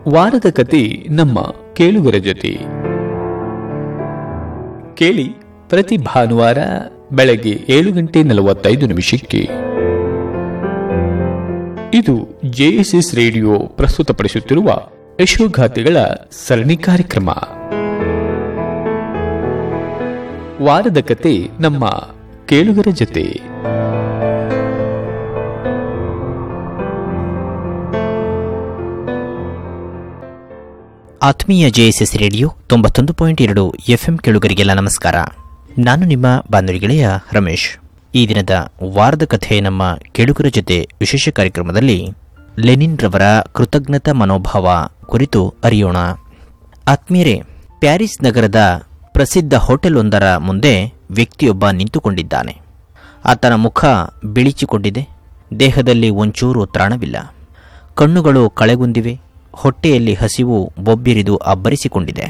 ವಾರದ ಕತೆ ನಮ್ಮ ಕೇಳುಗರ ಜೊತೆ ಕೇಳಿ ಪ್ರತಿ ಭಾನುವಾರ ಬೆಳಗ್ಗೆ ಏಳು ಗಂಟೆ ನಲವತ್ತೈದು ನಿಮಿಷಕ್ಕೆ ಇದು ಜೆಎಸ್ಎಸ್ ರೇಡಿಯೋ ಪ್ರಸ್ತುತಪಡಿಸುತ್ತಿರುವ ಯಶೋಗಾಥೆಗಳ ಸರಣಿ ಕಾರ್ಯಕ್ರಮ ವಾರದ ಕತೆ ನಮ್ಮ ಕೇಳುಗರ ಜೊತೆ ಆತ್ಮೀಯ ಜೆಎಸ್ಎಸ್ ರೇಡಿಯೋ ತೊಂಬತ್ತೊಂದು ಪಾಯಿಂಟ್ ಎರಡು ಎಫ್ಎಂ ಕೇಳುಗರಿಗೆಲ್ಲ ನಮಸ್ಕಾರ ನಾನು ನಿಮ್ಮ ಬಾನುಲಿ ಗೆಳೆಯ ರಮೇಶ್ ಈ ದಿನದ ವಾರದ ಕಥೆ ನಮ್ಮ ಕೇಳುಗರ ಜೊತೆ ವಿಶೇಷ ಕಾರ್ಯಕ್ರಮದಲ್ಲಿ ಲೆನಿನ್ ರವರ ಕೃತಜ್ಞತಾ ಮನೋಭಾವ ಕುರಿತು ಅರಿಯೋಣ ಆತ್ಮೀಯರೇ ಪ್ಯಾರಿಸ್ ನಗರದ ಪ್ರಸಿದ್ಧ ಹೋಟೆಲ್ ಒಂದರ ಮುಂದೆ ವ್ಯಕ್ತಿಯೊಬ್ಬ ನಿಂತುಕೊಂಡಿದ್ದಾನೆ ಆತನ ಮುಖ ಬಿಳಿಚಿಕೊಂಡಿದೆ ದೇಹದಲ್ಲಿ ಒಂಚೂರು ತ್ರಾಣವಿಲ್ಲ ಕಣ್ಣುಗಳು ಕಳೆಗುಂದಿವೆ ಹೊಟ್ಟೆಯಲ್ಲಿ ಹಸಿವು ಬೊಬ್ಬಿರಿದು ಅಬ್ಬರಿಸಿಕೊಂಡಿದೆ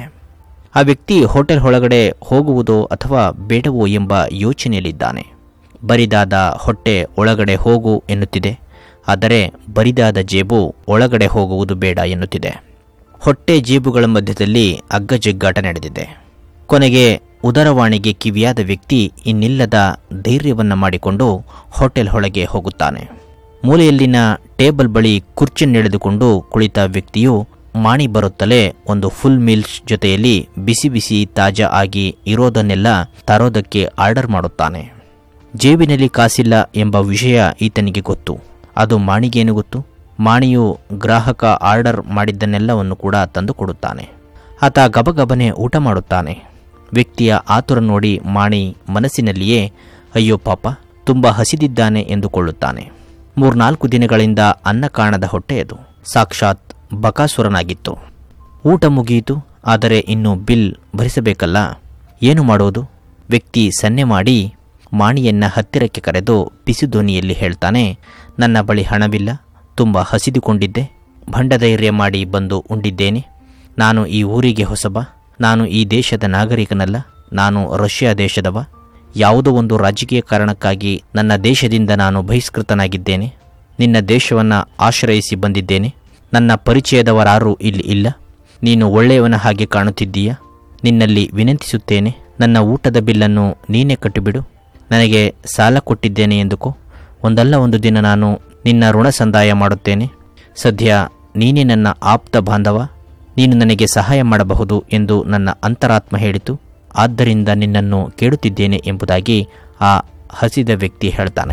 ಆ ವ್ಯಕ್ತಿ ಹೋಟೆಲ್ ಒಳಗಡೆ ಹೋಗುವುದೋ ಅಥವಾ ಬೇಡವೋ ಎಂಬ ಯೋಚನೆಯಲ್ಲಿದ್ದಾನೆ ಬರಿದಾದ ಹೊಟ್ಟೆ ಒಳಗಡೆ ಹೋಗು ಎನ್ನುತ್ತಿದೆ ಆದರೆ ಬರಿದಾದ ಜೇಬು ಒಳಗಡೆ ಹೋಗುವುದು ಬೇಡ ಎನ್ನುತ್ತಿದೆ ಹೊಟ್ಟೆ ಜೇಬುಗಳ ಮಧ್ಯದಲ್ಲಿ ಅಗ್ಗಜಗ್ಗಾಟ ನಡೆದಿದೆ ಕೊನೆಗೆ ಉದರವಾಣಿಗೆ ಕಿವಿಯಾದ ವ್ಯಕ್ತಿ ಇನ್ನಿಲ್ಲದ ಧೈರ್ಯವನ್ನ ಮಾಡಿಕೊಂಡು ಹೋಟೆಲ್ ಒಳಗೆ ಹೋಗುತ್ತಾನೆ ಮೂಲೆಯಲ್ಲಿನ ಟೇಬಲ್ ಬಳಿ ಕುರ್ಚಿಯನ್ನೆಳೆದುಕೊಂಡು ಕುಳಿತ ವ್ಯಕ್ತಿಯು ಮಾಣಿ ಬರುತ್ತಲೇ ಒಂದು ಫುಲ್ ಮೀಲ್ಸ್ ಜೊತೆಯಲ್ಲಿ ಬಿಸಿ ಬಿಸಿ ತಾಜಾ ಆಗಿ ಇರೋದನ್ನೆಲ್ಲ ತರೋದಕ್ಕೆ ಆರ್ಡರ್ ಮಾಡುತ್ತಾನೆ ಜೇಬಿನಲ್ಲಿ ಕಾಸಿಲ್ಲ ಎಂಬ ವಿಷಯ ಈತನಿಗೆ ಗೊತ್ತು ಅದು ಮಾಣಿಗೇನು ಗೊತ್ತು ಮಾಣಿಯು ಗ್ರಾಹಕ ಆರ್ಡರ್ ಮಾಡಿದ್ದನ್ನೆಲ್ಲವನ್ನು ಕೂಡ ತಂದು ಕೊಡುತ್ತಾನೆ ಆತ ಗಬಗಬನೆ ಊಟ ಮಾಡುತ್ತಾನೆ ವ್ಯಕ್ತಿಯ ಆತುರ ನೋಡಿ ಮಾಣಿ ಮನಸ್ಸಿನಲ್ಲಿಯೇ ಅಯ್ಯೋ ಪಾಪ ತುಂಬ ಹಸಿದಿದ್ದಾನೆ ಎಂದುಕೊಳ್ಳುತ್ತಾನೆ ಮೂರ್ನಾಲ್ಕು ದಿನಗಳಿಂದ ಅನ್ನ ಕಾಣದ ಹೊಟ್ಟೆಯದು ಸಾಕ್ಷಾತ್ ಬಕಾಸುರನಾಗಿತ್ತು ಊಟ ಮುಗಿಯಿತು ಆದರೆ ಇನ್ನು ಬಿಲ್ ಭರಿಸಬೇಕಲ್ಲ ಏನು ಮಾಡೋದು ವ್ಯಕ್ತಿ ಸನ್ನೆ ಮಾಡಿ ಮಾಣಿಯನ್ನ ಹತ್ತಿರಕ್ಕೆ ಕರೆದು ಪಿಸು ಧ್ವನಿಯಲ್ಲಿ ಹೇಳ್ತಾನೆ ನನ್ನ ಬಳಿ ಹಣವಿಲ್ಲ ತುಂಬ ಹಸಿದುಕೊಂಡಿದ್ದೆ ಭಂಡಧೈರ್ಯ ಮಾಡಿ ಬಂದು ಉಂಡಿದ್ದೇನೆ ನಾನು ಈ ಊರಿಗೆ ಹೊಸಬ ನಾನು ಈ ದೇಶದ ನಾಗರಿಕನಲ್ಲ ನಾನು ರಷ್ಯಾ ದೇಶದವ ಯಾವುದೋ ಒಂದು ರಾಜಕೀಯ ಕಾರಣಕ್ಕಾಗಿ ನನ್ನ ದೇಶದಿಂದ ನಾನು ಬಹಿಷ್ಕೃತನಾಗಿದ್ದೇನೆ ನಿನ್ನ ದೇಶವನ್ನು ಆಶ್ರಯಿಸಿ ಬಂದಿದ್ದೇನೆ ನನ್ನ ಪರಿಚಯದವರಾರೂ ಇಲ್ಲಿ ಇಲ್ಲ ನೀನು ಒಳ್ಳೆಯವನ ಹಾಗೆ ಕಾಣುತ್ತಿದ್ದೀಯ ನಿನ್ನಲ್ಲಿ ವಿನಂತಿಸುತ್ತೇನೆ ನನ್ನ ಊಟದ ಬಿಲ್ಲನ್ನು ನೀನೇ ಕಟ್ಟಿಬಿಡು ನನಗೆ ಸಾಲ ಕೊಟ್ಟಿದ್ದೇನೆ ಎಂದುಕೋ ಒಂದಲ್ಲ ಒಂದು ದಿನ ನಾನು ನಿನ್ನ ಋಣ ಸಂದಾಯ ಮಾಡುತ್ತೇನೆ ಸದ್ಯ ನೀನೇ ನನ್ನ ಆಪ್ತ ಬಾಂಧವ ನೀನು ನನಗೆ ಸಹಾಯ ಮಾಡಬಹುದು ಎಂದು ನನ್ನ ಅಂತರಾತ್ಮ ಹೇಳಿತು ಆದ್ದರಿಂದ ನಿನ್ನನ್ನು ಕೇಳುತ್ತಿದ್ದೇನೆ ಎಂಬುದಾಗಿ ಆ ಹಸಿದ ವ್ಯಕ್ತಿ ಹೇಳ್ತಾನೆ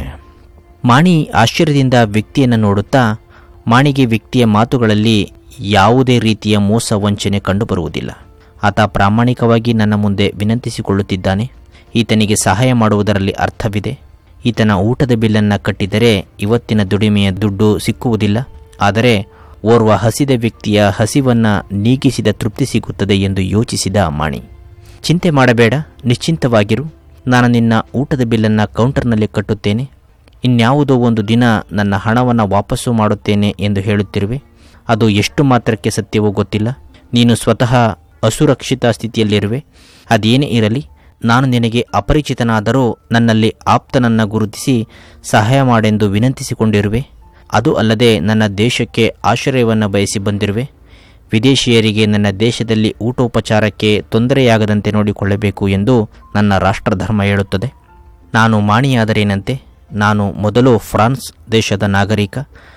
ಮಾಣಿ ಆಶ್ಚರ್ಯದಿಂದ ವ್ಯಕ್ತಿಯನ್ನು ನೋಡುತ್ತಾ ಮಾಣಿಗೆ ವ್ಯಕ್ತಿಯ ಮಾತುಗಳಲ್ಲಿ ಯಾವುದೇ ರೀತಿಯ ಮೋಸ ವಂಚನೆ ಕಂಡುಬರುವುದಿಲ್ಲ ಆತ ಪ್ರಾಮಾಣಿಕವಾಗಿ ನನ್ನ ಮುಂದೆ ವಿನಂತಿಸಿಕೊಳ್ಳುತ್ತಿದ್ದಾನೆ ಈತನಿಗೆ ಸಹಾಯ ಮಾಡುವುದರಲ್ಲಿ ಅರ್ಥವಿದೆ ಈತನ ಊಟದ ಬಿಲ್ಲನ್ನು ಕಟ್ಟಿದರೆ ಇವತ್ತಿನ ದುಡಿಮೆಯ ದುಡ್ಡು ಸಿಕ್ಕುವುದಿಲ್ಲ ಆದರೆ ಓರ್ವ ಹಸಿದ ವ್ಯಕ್ತಿಯ ಹಸಿವನ್ನು ನೀಗಿಸಿದ ತೃಪ್ತಿ ಸಿಗುತ್ತದೆ ಎಂದು ಯೋಚಿಸಿದ ಮಾಣಿ ಚಿಂತೆ ಮಾಡಬೇಡ ನಿಶ್ಚಿಂತವಾಗಿರು ನಾನು ನಿನ್ನ ಊಟದ ಬಿಲ್ಲನ್ನು ಕೌಂಟರ್ನಲ್ಲಿ ಕಟ್ಟುತ್ತೇನೆ ಇನ್ಯಾವುದೋ ಒಂದು ದಿನ ನನ್ನ ಹಣವನ್ನು ವಾಪಸ್ಸು ಮಾಡುತ್ತೇನೆ ಎಂದು ಹೇಳುತ್ತಿರುವೆ ಅದು ಎಷ್ಟು ಮಾತ್ರಕ್ಕೆ ಸತ್ಯವೋ ಗೊತ್ತಿಲ್ಲ ನೀನು ಸ್ವತಃ ಅಸುರಕ್ಷಿತ ಸ್ಥಿತಿಯಲ್ಲಿರುವೆ ಅದೇನೇ ಇರಲಿ ನಾನು ನಿನಗೆ ಅಪರಿಚಿತನಾದರೂ ನನ್ನಲ್ಲಿ ಆಪ್ತನನ್ನು ಗುರುತಿಸಿ ಸಹಾಯ ಮಾಡೆಂದು ವಿನಂತಿಸಿಕೊಂಡಿರುವೆ ಅದು ಅಲ್ಲದೆ ನನ್ನ ದೇಶಕ್ಕೆ ಆಶ್ರಯವನ್ನು ಬಯಸಿ ಬಂದಿರುವೆ ವಿದೇಶಿಯರಿಗೆ ನನ್ನ ದೇಶದಲ್ಲಿ ಊಟೋಪಚಾರಕ್ಕೆ ತೊಂದರೆಯಾಗದಂತೆ ನೋಡಿಕೊಳ್ಳಬೇಕು ಎಂದು ನನ್ನ ರಾಷ್ಟ್ರಧರ್ಮ ಹೇಳುತ್ತದೆ ನಾನು ಮಾಣಿಯಾದರೇನಂತೆ ನಾನು ಮೊದಲು ಫ್ರಾನ್ಸ್ ದೇಶದ ನಾಗರಿಕ